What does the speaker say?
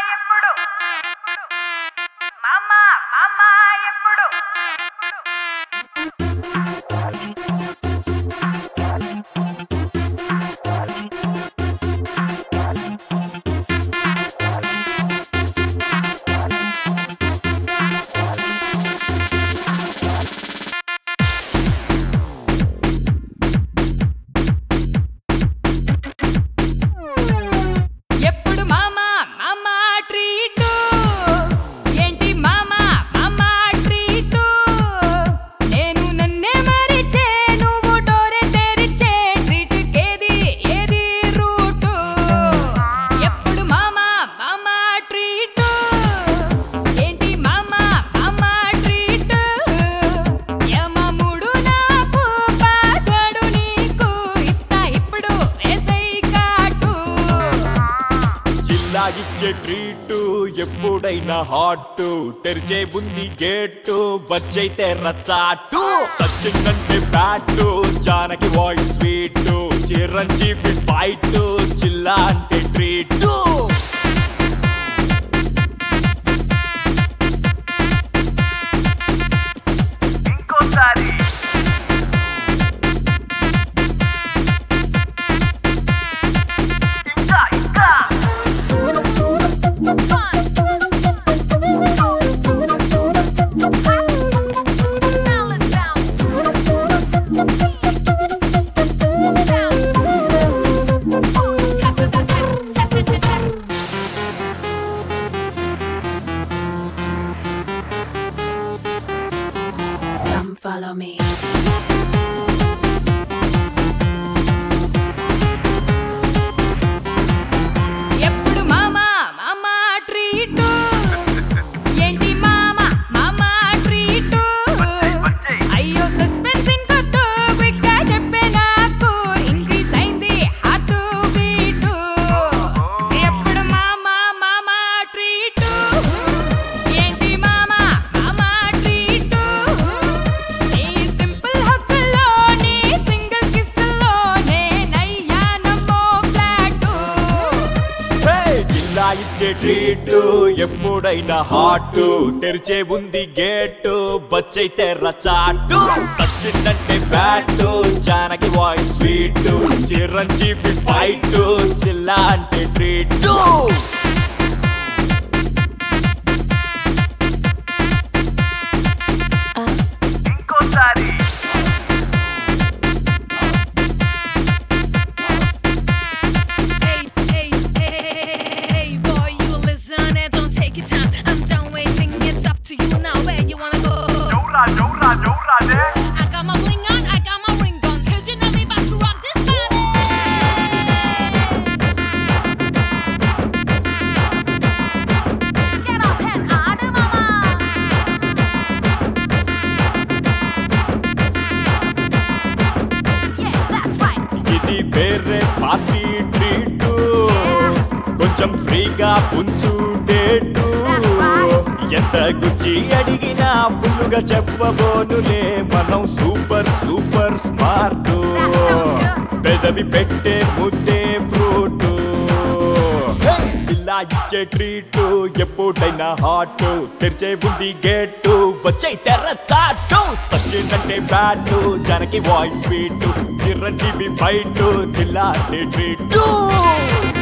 ఎప్పుడు మామ మామ ఎప్పుడు ఎప్పుడు మామ మామ ట్రీటు ఏంటి మామ మామ ట్రీటు నేను నన్నే మరిచే నువ్వు డోరే తెరిచే ట్రీట్ కేది ఏది రూటు ఎప్పుడు మామ మామ ట్రీటు ఏంటి మామ మామ ట్రీటు యమముడు నాకు పాస్వర్డ్ నీకు ఇస్తా ఇప్పుడు వేసై కాటు జిల్లా ఇచ్చే ట్రీటు ఎప్పుడైనా హాట్ తెరిచే ఉంది గేటు వచ్చైతే రచాటు సచిన్ అంటే bat Janaki voice sweet Chiranjeevi fight జిల్లా అంటే ట్రీటు ఇంకోసారి ఇంకా ఇంకా Come follow me. ఎప్పుడు మామా మామా ట్రీటు ఏంటి మామా మామా ట్రీటు వచ్చేయ్. అయ్యో సస్పెన్స్ ఇంకొద్దు క్విక్ గా చెప్పే నాకు ఇంక్రీస్ అయింది హార్ట్ బీటు ఎప్పుడు మామా మామా ట్రీటు ఏంటి మామా మామా ట్రీటు నీ సింపుల్ హక్కుల్లో నీ సింగిల్ కిస్సుల్లో నేనయ్యానమ్మో ఫ్లాటు హే! జిల్లా ఇచ్చే ట్రీటు ఎప్పుడైనా హాట్ తెరిచే ఉంది గేటు వచ్చైతే రచాటు సచిన్ అంటే bat Janaki voice sweet Chiranjeevi fight జిల్లా అంటే ట్రీటు ఇంకోసారి Hey, hey, hey, hey, boy, you listen and don't take your time. I'm done waiting, it's up to you now. Where you wanna go? జౌరా జౌరా జౌరా నే I got my bling on, I got my ring on. Cause you know we about to rock this body. Get up and out of mama. Yeah, that's right. ఇది వేరే party treat కొంచెం ఫ్రీగా పుంచు date ఎంత గుచ్చి అడిగినా ఫుల్లుగా చెప్పబోనులే మనం super super smart పెదవి పెట్టే ముద్దే ఫ్రూట్ జిల్లా ఇచ్చే ట్రీటు ఎప్పుడైనా హాట్ తెరిచే ఉంది గేటు వచ్చే తెర్ర చాటు సచిన్ అంటే bat Janaki voice sweet Chiranjeevi fight జిల్లా అంటే ట్రీటు